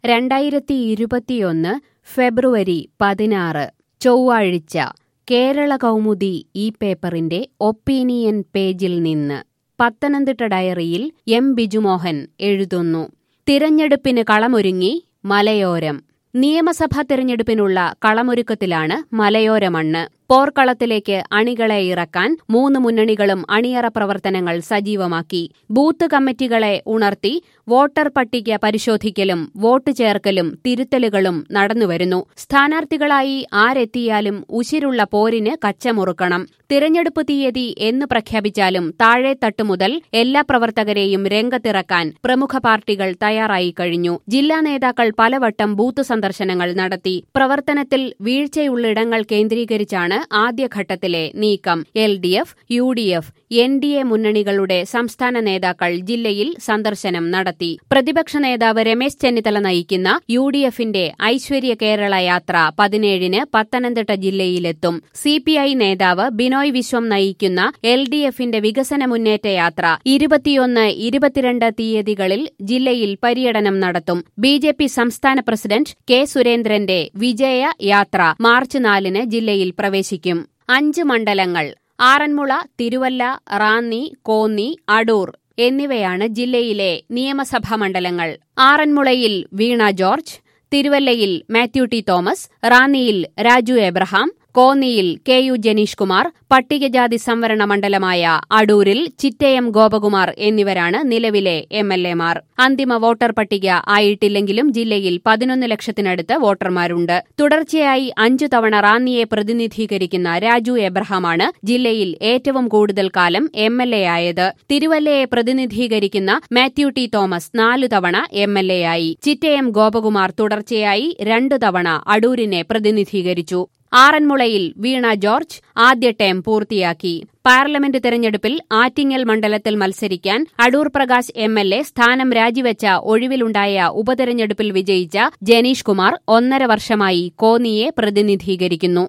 രണ്ടായിരത്തി ഇരുപത്തിയൊന്ന് ഫെബ്രുവരി പതിനാറ് ചൊവ്വാഴ്ച കേരള കൗമുദി ഈ പേപ്പറിന്റെ ഒപ്പീനിയൻ പേജിൽ നിന്ന് പത്തനംതിട്ട ഡയറിയിൽ എം ബിജുമോഹൻ എഴുതുന്നു തിരഞ്ഞെടുപ്പിന് കളമൊരുങ്ങി മലയോരം നിയമസഭാ തിരഞ്ഞെടുപ്പിനുള്ള കളമൊരുക്കത്തിലാണ് മലയോര മണ്ണ് പോർക്കളത്തിലേക്ക് അണികളെ ഇറക്കാൻ മൂന്ന് മുന്നണികളും അണിയറ പ്രവർത്തനങ്ങൾ സജീവമാക്കി ബൂത്ത് കമ്മിറ്റികളെ ഉണർത്തി വോട്ടർ പട്ടിക പരിശോധിക്കലും വോട്ട് ചേർക്കലും തിരുത്തലുകളും നടന്നുവരുന്നു സ്ഥാനാർത്ഥികളായി ആരെത്തിയാലും ഉശിരുള്ള പോരിന് കച്ചമുറുക്കണം തിരഞ്ഞെടുപ്പ് തീയതി എന്ന് പ്രഖ്യാപിച്ചാലും താഴെത്തട്ടു മുതൽ എല്ലാ പ്രവർത്തകരെയും രംഗത്തിറക്കാൻ പ്രമുഖ പാർട്ടികൾ തയ്യാറായി കഴിഞ്ഞു ജില്ലാ നേതാക്കൾ പലവട്ടം ബൂത്ത് സന്ദർശനങ്ങൾ നടത്തി പ്രവർത്തനത്തിൽ വീഴ്ചയുള്ളിടങ്ങൾ കേന്ദ്രീകരിച്ചാണ് ആദ്യഘട്ടത്തിലെ നീക്കം L D F U D F N D A മുന്നണികളുടെ സംസ്ഥാന നേതാക്കൾ ജില്ലയിൽ സന്ദർശനം നടത്തി പ്രതിപക്ഷ നേതാവ് രമേശ് ചെന്നിത്തല നയിക്കുന്ന യു ഡി എഫിന്റെ ഐശ്വര്യ കേരള യാത്ര പതിനേഴിന് പത്തനംതിട്ട ജില്ലയിലെത്തും സി പി ഐ നേതാവ് ബിനോയ് വിശ്വം നയിക്കുന്ന എൽ ഡി എഫിന്റെ വികസന മുന്നേറ്റ യാത്ര ഇരുപത്തിയൊന്ന് ഇരുപത്തിരണ്ട് തീയതികളിൽ ജില്ലയിൽ പര്യടനം നടത്തും ബി ജെ പി സംസ്ഥാന പ്രസിഡന്റ് കെ സുരേന്ദ്രന്റെ വിജയ യാത്ര മാർച്ച് നാലിന് ജില്ലയിൽ പ്രവേശിക്കും അഞ്ച് മണ്ഡലങ്ങൾ ആറന്മുള തിരുവല്ല റാന്നി കോന്നി അടൂർ എന്നിവയാണ് ജില്ലയിലെ നിയമസഭാ മണ്ഡലങ്ങൾ ആറന്മുളയിൽ വീണ ജോർജ് തിരുവല്ലയിൽ മാത്യു ടി തോമസ് റാന്നിയിൽ രാജു എബ്രഹാം കോന്നിയിൽ കെ യു ജനീഷ് കുമാർ പട്ടികജാതി സംവരണ മണ്ഡലമായ അടൂരിൽ ചിറ്റയം ഗോപകുമാർ എന്നിവരാണ് നിലവിലെ എം എൽ എമാർ അന്തിമ വോട്ടർ പട്ടിക ആയിട്ടില്ലെങ്കിലും ജില്ലയിൽ പതിനൊന്ന് ലക്ഷത്തിനടുത്ത് വോട്ടർമാരുണ്ട് തുടർച്ചയായി അഞ്ചു തവണ റാന്നിയെ പ്രതിനിധീകരിക്കുന്ന രാജു എബ്രഹാമാണ് ജില്ലയിൽ ഏറ്റവും കൂടുതൽ കാലം എം എൽ എ ആയത് തിരുവല്ലയെ പ്രതിനിധീകരിക്കുന്ന മാത്യു ടി തോമസ് നാലു തവണ എം എൽ എ ആയി ചിറ്റയം ഗോപകുമാർ തുടർച്ചയായി രണ്ടു തവണ അടൂരിനെ പ്രതിനിധീകരിച്ചു ആറന്മുളയിൽ വീണ ജോർജ് ആദ്യ ടേം പൂർത്തിയാക്കി പാർലമെന്റ് തെരഞ്ഞെടുപ്പിൽ ആറ്റിങ്ങൽ മണ്ഡലത്തിൽ മത്സരിക്കാൻ Adoor Prakash M L A സ്ഥാനം രാജിവെച്ച ഒഴിവിലുണ്ടായ ഉപതെരഞ്ഞെടുപ്പിൽ വിജയിച്ച ജനീഷ് കുമാർ ഒന്നര വർഷമായി കോന്നിയെ പ്രതിനിധീകരിക്കുന്നു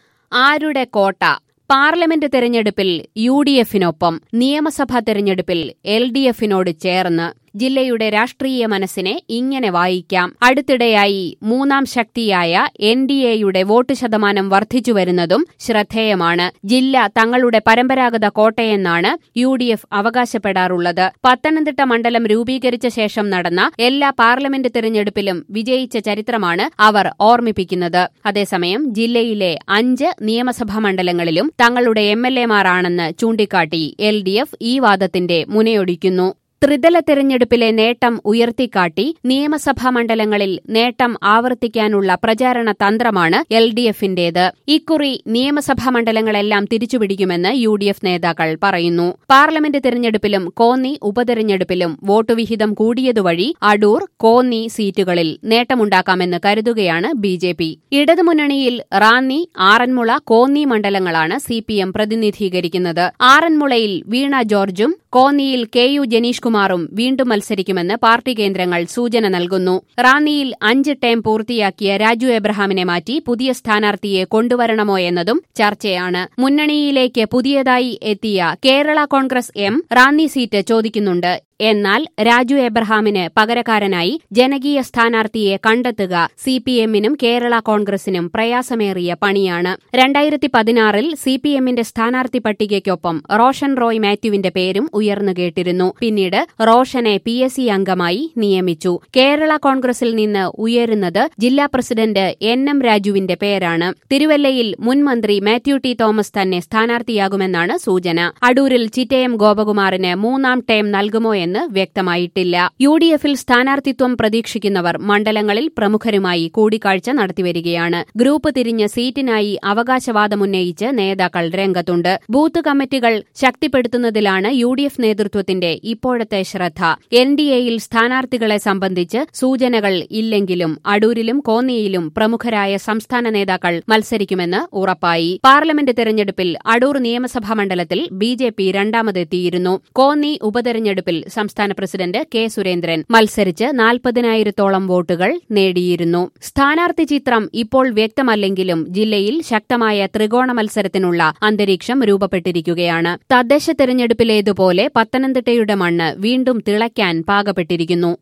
ആരുടെ കോട്ട പാർലമെന്റ് തെരഞ്ഞെടുപ്പിൽ യു ഡി എഫിനൊപ്പം നിയമസഭാ തെരഞ്ഞെടുപ്പിൽ എൽ ഡി എഫിനോട് ചേർന്ന് ജില്ലയുടെ രാഷ്ട്രീയ മനസ്സിനെ ഇങ്ങനെ വായിക്കാം അടുത്തിടെയായി മൂന്നാം ശക്തിയായ എൻ ഡി എയുടെ വോട്ട് ശതമാനം വർദ്ധിച്ചുവരുന്നതും ശ്രദ്ധേയമാണ് ജില്ല തങ്ങളുടെ പരമ്പരാഗത കോട്ടയെന്നാണ് യു ഡി എഫ് അവകാശപ്പെടാറുള്ളത് പത്തനംതിട്ട മണ്ഡലം രൂപീകരിച്ച ശേഷം നടന്ന എല്ലാ പാർലമെന്റ് തിരഞ്ഞെടുപ്പിലും വിജയിച്ച ചരിത്രമാണ് അവർ ഓർമ്മിപ്പിക്കുന്നത് അതേസമയം ജില്ലയിലെ അഞ്ച് നിയമസഭാ മണ്ഡലങ്ങളിലും തങ്ങളുടെ എം എൽ എമാരാണെന്ന് ചൂണ്ടിക്കാട്ടി എൽ ഡി എഫ് ഈ വാദത്തിന്റെ മുനയൊടിക്കുന്നു ത്രിതല തെരഞ്ഞെടുപ്പിലെ നേട്ടം ഉയർത്തിക്കാട്ടി നിയമസഭാ മണ്ഡലങ്ങളിൽ നേട്ടം ആവർത്തിക്കാനുള്ള പ്രചാരണ തന്ത്രമാണ് എൽ ഡി എഫിന്റേത് ഇക്കുറി നിയമസഭാ മണ്ഡലങ്ങളെല്ലാം തിരിച്ചുപിടിക്കുമെന്ന് യു ഡി എഫ് നേതാക്കൾ പറയുന്നു പാർലമെന്റ് തെരഞ്ഞെടുപ്പിലും കോന്നി ഉപതെരഞ്ഞെടുപ്പിലും വോട്ടുവിഹിതം കൂടിയതുവഴി അടൂർ കോന്നി സീറ്റുകളിൽ നേട്ടമുണ്ടാക്കാമെന്ന് കരുതുകയാണ് ബി ജെ പി ഇടതുമുന്നണിയിൽ റാന്നി ആറന്മുള കോന്നി മണ്ഡലങ്ങളാണ് സി പി എം പ്രതിനിധീകരിക്കുന്നത് ആറന്മുളയിൽ വീണ ജോർജും കോന്നിയിൽ കെ യു ജനീഷ് കുമാറും വീണ്ടും മത്സരിക്കുമെന്ന് പാർട്ടി കേന്ദ്രങ്ങൾ സൂചന നൽകുന്നു റാന്നിയിൽ അഞ്ച് ടേം പൂർത്തിയാക്കിയ രാജു എബ്രഹാമിനെ മാറ്റി പുതിയ സ്ഥാനാർത്ഥിയെ കൊണ്ടുവരണമോ എന്നതും ചർച്ചയാണ് മുന്നണിയിലേക്ക് പുതിയതായി എത്തിയ കേരള കോൺഗ്രസ് എം റാന്നി സീറ്റ് ചോദിക്കുന്നുണ്ട് എന്നാൽ രാജു എബ്രഹാമിന് പകരക്കാരനായി ജനകീയ സ്ഥാനാർത്ഥിയെ കണ്ടെത്തുക സി പി എമ്മിനും കേരള കോൺഗ്രസിനും പ്രയാസമേറിയ പണിയാണ് രണ്ടായിരത്തി പതിനാറിൽ സി പി എമ്മിന്റെ സ്ഥാനാർത്ഥി പട്ടികയ്ക്കൊപ്പം റോഷൻ റോയ് മാത്യുവിന്റെ പേരും ഉയർന്നു കേട്ടിരുന്നു പിന്നീട് റോഷനെ പി എസ് സി അംഗമായി നിയമിച്ചു കേരള കോൺഗ്രസിൽ നിന്ന് ഉയരുന്നത് ജില്ലാ പ്രസിഡന്റ് എൻ എം രാജുവിന്റെ പേരാണ് തിരുവല്ലയിൽ മുൻ മന്ത്രി മാത്യു ടി തോമസ് തന്നെ സ്ഥാനാർത്ഥിയാകുമെന്നാണ് സൂചന അടൂരിൽ ചിറ്റയം ഗോപകുമാറിന് മൂന്നാം ടേം നൽകുമോ എന്ന് വ്യക്തമായിട്ടില്ല യു ഡി എഫിൽ സ്ഥാനാർത്ഥിത്വം പ്രതീക്ഷിക്കുന്നവർ മണ്ഡലങ്ങളിൽ പ്രമുഖരുമായി കൂടിക്കാഴ്ച നടത്തിവരികയാണ് ഗ്രൂപ്പ് തിരിഞ്ഞ് സീറ്റിനായി അവകാശവാദമുന്നയിച്ച് നേതാക്കൾ രംഗത്തുണ്ട് ബൂത്ത് കമ്മിറ്റികൾ ശക്തിപ്പെടുത്തുന്നതിലാണ് യു ഡി എഫ് നേതൃത്വത്തിന്റെ ഇപ്പോഴത്തെ ശ്രദ്ധ എൻ ഡി എയിൽ സ്ഥാനാർത്ഥികളെ സംബന്ധിച്ച് സൂചനകൾ ഇല്ലെങ്കിലും അടൂരിലും കോന്നിയിലും പ്രമുഖരായ സംസ്ഥാന നേതാക്കൾ മത്സരിക്കുമെന്ന് ഉറപ്പായി പാർലമെന്റ് തെരഞ്ഞെടുപ്പിൽ അടൂർ നിയമസഭാ മണ്ഡലത്തിൽ ബി ജെ പി രണ്ടാമതെത്തിയിരുന്നു കോന്നി ഉപതെരഞ്ഞെടുപ്പിൽ സംസ്ഥാന പ്രസിഡന്റ് കെ സുരേന്ദ്രൻ മത്സരിച്ച് നാൽപ്പതിനായിരത്തോളം വോട്ടുകൾ നേടിയിരുന്നു സ്ഥാനാർത്ഥി ചിത്രം ഇപ്പോൾ വ്യക്തമല്ലെങ്കിലും ജില്ലയിൽ ശക്തമായ ത്രികോണ മത്സരത്തിനുള്ള അന്തരീക്ഷം രൂപപ്പെട്ടിരിക്കുകയാണ് തദ്ദേശ തെരഞ്ഞെടുപ്പിലേതുപോലെ പത്തനംതിട്ടയുടെ മണ്ണ് വീണ്ടും തിളയ്ക്കാൻ പാകപ്പെട്ടിരിക്കുന്നു